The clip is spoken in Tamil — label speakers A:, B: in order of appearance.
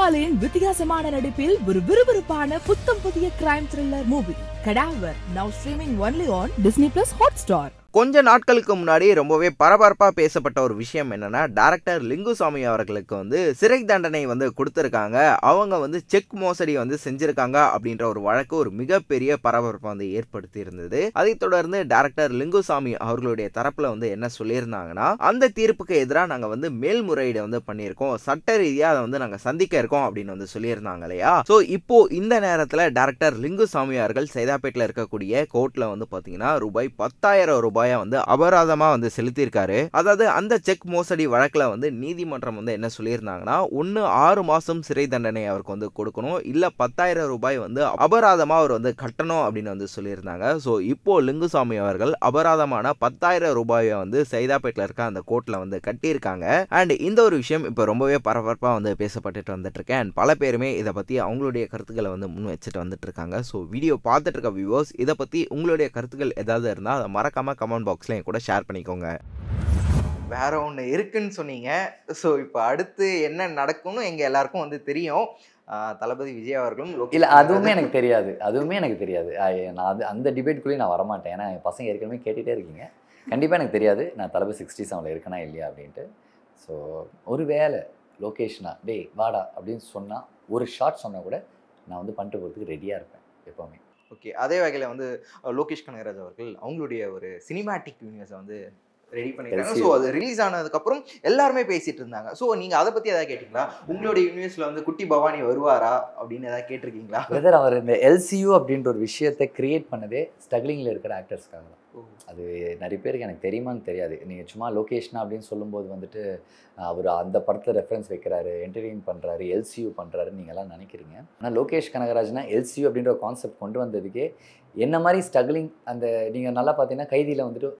A: விஷாலின் வித்தியாசமான நடிப்பில் ஒரு விறுவிறுப்பான புத்தம் புதிய crime thriller movie Cadaver now streaming only on Disney plus Hotstar
B: கொஞ்ச நாட்களுக்கு முன்னாடி ரொம்பவே பரபரப்பாக பேசப்பட்ட ஒரு விஷயம் என்னன்னா டைரக்டர் லிங்குசாமி அவர்களுக்கு வந்து சிறை தண்டனை வந்து கொடுத்துருக்காங்க அவங்க வந்து செக் மோசடி வந்து செஞ்சிருக்காங்க அப்படின்ற ஒரு வழக்கு ஒரு மிகப்பெரிய பரபரப்பை வந்து ஏற்படுத்தி இருந்தது அதைத் தொடர்ந்து டைரக்டர் லிங்குசாமி அவர்களுடைய தரப்புல வந்து என்ன சொல்லியிருந்தாங்கன்னா அந்த தீர்ப்புக்கு எதிராக நாங்கள் வந்து மேல்முறையீடு வந்து பண்ணியிருக்கோம் சட்ட ரீதியாக அதை வந்து நாங்கள் சந்திக்க இருக்கோம் அப்படின்னு வந்து சொல்லியிருந்தாங்க இல்லையா ஸோ இப்போ இந்த நேரத்தில் டைரக்டர் லிங்குசாமி அவர்கள் சைதாப்பேட்டில் இருக்கக்கூடிய கோர்ட்டில் வந்து பார்த்தீங்கன்னா ரூபாய் பத்தாயிரம் ரூபாயை வந்து அபராதமாக வந்து செலுத்தியிருக்காரு அதாவது அந்த செக் மோசடி வழக்கில் வந்து நீதிமன்றம் வந்து என்ன சொல்லியிருந்தாங்கன்னா ஒன்று ஆறு மாதம் சிறை தண்டனை அவருக்கு வந்து கொடுக்கணும் இல்லை பத்தாயிரம் ரூபாய் வந்து அபராதமாக அவர் வந்து கட்டணும் அப்படின்னு வந்து சொல்லியிருந்தாங்க ஸோ இப்போ லிங்குசாமி அவர்கள் அபராதமான பத்தாயிரம் ரூபாயை வந்து சைதாப்பேட்டில் இருக்க அந்த கோர்ட்டில் வந்து கட்டியிருக்காங்க அண்ட் இந்த ஒரு விஷயம் இப்போ ரொம்பவே பரபரப்பாக வந்து பேசப்பட்டுட்டு வந்துட்டு இருக்கேன் And பல பேருமே இதை பற்றி அவங்களுடைய கருத்துக்களை வந்து முன் வச்சுட்டு வந்துட்டு இருக்காங்க ஸோ வீடியோ பார்த்துட்டு இருக்க வியூவர்ஸ் இதை பற்றி உங்களுடைய கருத்துக்கள் ஏதாவது இருந்தால் அதை மறக்காமல் கமெண்ட் பாக்ஸில் என் கூட ஷேர் பண்ணிக்கோங்க வேற ஒன்று இருக்குன்னு சொன்னீங்க ஸோ இப்போ அடுத்து என்ன நடக்கும்னு எங்கள் எல்லாருக்கும் வந்து தெரியும் ஆஹ் தளபதி விஜய் அவர்களும் லோகேஷ்
C: இல்லை அதுவுமே எனக்கு தெரியாது அதுவுமே எனக்கு தெரியாது ஐ- நான் அது அந்த டிபேட்குள்ளேயும் நான் வரமாட்டேன் ஏன்னா என் பசங்க ஏற்கனவே கேட்டுகிட்டே இருக்கீங்க கண்டிப்பாக எனக்கு தெரியாது நான் தளபதி சிக்ஸ்டி செவனில் இருக்கனா இல்லையா அப்படின்ட்டு ஸோ ஒரு வேளை லொக்கேஷனா டேய் வாடா அப்படின்னு சொன்னால் ஒரு ஷார்ட் சொன்னால் கூட நான் வந்து பண்ணிட்டு போகிறதுக்கு ரெடியாக இருப்பேன் எப்போவுமே
B: ஓகே அதே வகையில் வந்து அஹ், லோகேஷ் கனகராஜ் அவர்கள் அவங்களுடைய ஒரு சினிமேட்டிக் யூனிவர்ஸை வந்து ரெடி பண்ணிருக்காங்க
C: LCU.
B: ஸோ அது ரிலீஸ் ஆனதுக்கப்புறம் எல்லாருமே பேசிட்டு இருந்தாங்க ஸோ நீங்கள் அதை பற்றி எதாவது கேட்டிங்களா உங்களுடைய யூனிவர்ஸில் வந்து குட்டி பவானி வருவாரா அப்படின்னு எதாவது கேட்டிருக்கீங்களா
C: வெதர் அவர் இந்த எல்சியூ அப்படின்ற ஒரு விஷயத்தை கிரியேட் பண்ணதே ஸ்ட்ரகிளிங்கில் இருக்கிற ஆக்டர்ஸ்க்காக தான் அது நிறைய பேருக்கு எனக்கு தெரியுமான்னு தெரியாது நீங்கள் சும்மா லொக்கேஷனா அப்படின்னு சொல்லும்போது வந்துட்டு அவர் அந்த படத்தில் ரெஃபரன்ஸ் வைக்கிறாரு என்டர்டெயின் பண்ணுறாரு எல்சியூ பண்ணுறாருன்னு நீங்கள் எல்லாம் நினைக்கிறீங்க ஆனால் லோகேஷ் கனகராஜ்னா எல்சியூ அப்படின்ற ஒரு கான்செப்ட் கொண்டு வந்ததுக்கே என்ன மாதிரி ஸ்ட்ரகிளிங் அந்த நீங்கள் நல்லா பார்த்தீங்கன்னா கைதியில் வந்துட்டு